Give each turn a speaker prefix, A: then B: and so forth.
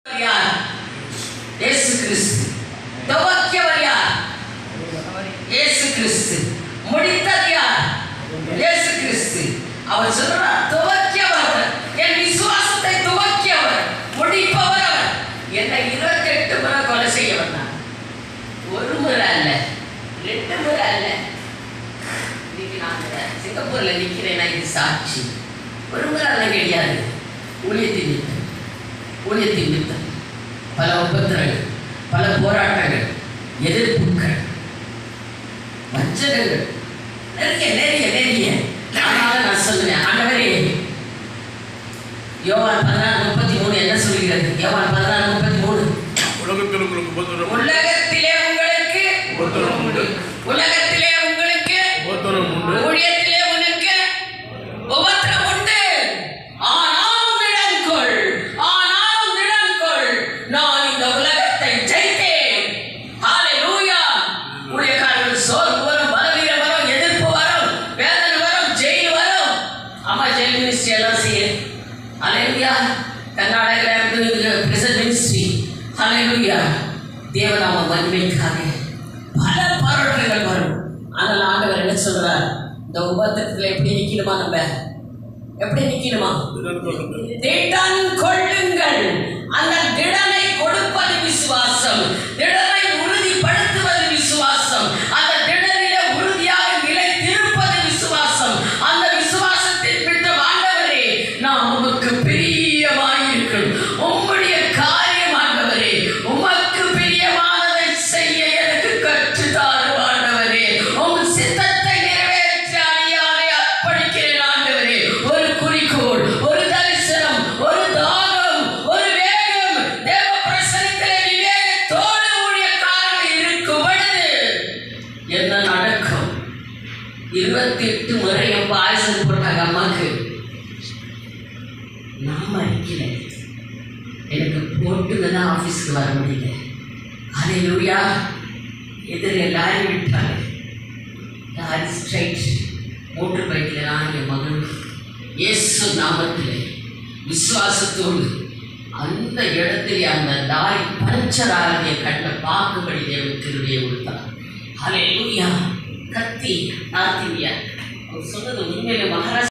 A: யார் இயேசு கிறிஸ்து துவக்கியவர் யார் இயேசு கிறிஸ்து முடித்தது யார் இயேசு கிறிஸ்து அவர் சொல்றார் துவக்கியவர் என் விசுவாசத்தை துவக்கியவர் முடிப்பவர் அவர் என்னை இருபத்தெட்டு முறை கொலை செய்ய வந்தார் ஒரு முறை அல்ல ரெண்டு முறை அல்ல இன்னைக்கு நான் இந்த சிங்கப்பூர்ல நிக்கிறேன்னா இது சாட்சி ஒரு முறை அதெல்லாம் கிடையாது ஊழியத்தின் நிமித்தம் ஊழியத்தின் நிமித்தம் பல உபத்திரங்கள் பல போராட்டங்கள் எதிர்ப்புகள் வஞ்சகங்கள் நிறைய நிறைய நிறைய அதனால நான் சொல்லுவேன் ஆண்டவரே யோவான் பதினாறு முப்பத்தி மூணு என்ன சொல்கிறது யோவான் பதினாறு முப்பத்தி மூணு
B: உலகத்தில் உங்களுக்கு உபத்திரம்
A: உலகத்திலே உங்களுக்கு
B: உபத்திரம் உண்டு
A: உலகத்திலே உங்களுக்கு
B: உபத்திரம் உண்டு
A: ஊழியத்திலே உனக்கு உபத்திரம் உண்டு ஆனாலும் திடன்கொள் ஆனாலும் திடன்கொள் நான் இந்த உலகத்தை ஜெயித்தேன் ஹalleluya ஊழியக்காரர்கள் சோர்வு வரும் பலவீனம் வரும் எதிர்ப்பு வரும் வேதனை வரும் ஜெயில் வரும் அம்மா ஜெயில் மினிஸ்ட்ரி எல்லாம் செய்ய ஹalleluya கர்நாடகாவில் பிரசன்ட் மினிஸ்ட்ரி ஹalleluya தேவநாம மகிமைக்காக பல பாராட்டுகள் வரும் ஆனால் ஆண்டவர் என்ன சொல்றார் இந்த உபத்திரத்துல எப்படி நிக்கணுமா நம்ம எப்படி நிக்கணுமா திடன் கொள்ளுங்கள் அந்த திடனை கொடுப்பது விசுவாசம் திடனை உறுதிப்படுத்துவது விசுவாசம் அந்த திடனிலே உறுதியாக நிலைத்திருப்பது விசுவாசம் அந்த விசுவாசத்தின் விட்டு ஆண்டவரே நான் உமக்கு பிரியமாயிருக்கணும் உம்முடைய காரியம் ஆண்டவரே உமக்கு பிரியமானதை செய்ய எனக்கு கற்றுத்தாரு ஆண்டவரே உம் சித்தத்தை நிறைவேற்ற அடியாரை அர்ப்பணிக்கிறேன் ஆண்டவரே ஒரு குறிக்கோள் ஒரு தரிசனம் ஒரு தாகம் ஒரு வேகம் தேவ பிரசனத்திலே விவேகத்தோடு ஊழியக்காரர்கள் இருக்கும் பொழுது என்ன நடக்கும் இருபத்தி எட்டு முறை என் பாயசம் போட்டாங்க அம்மாக்கு நான் மறிக்கல எனக்கு போட்டுங்க தான் ஆஃபீஸ்க்கு வர முடியல அலையிலூயா எதிர் எல்லாரும் விட்டாங்க லாரி ஸ்ட்ரைட் மோட்டர் பைக்கில் நான் என் மகன் இயேசு நாமத்தில் விசுவாசத்தோடு அந்த இடத்துல அந்த லாரி பஞ்சர் ஆகிய கண்ணை பார்க்கும்படி தேவன் திருவியை கொடுத்தார் அலையிலூயா கத்தி நாத்திவியா அவர் சொன்னது உண்மையில மகாராஷ்டிரா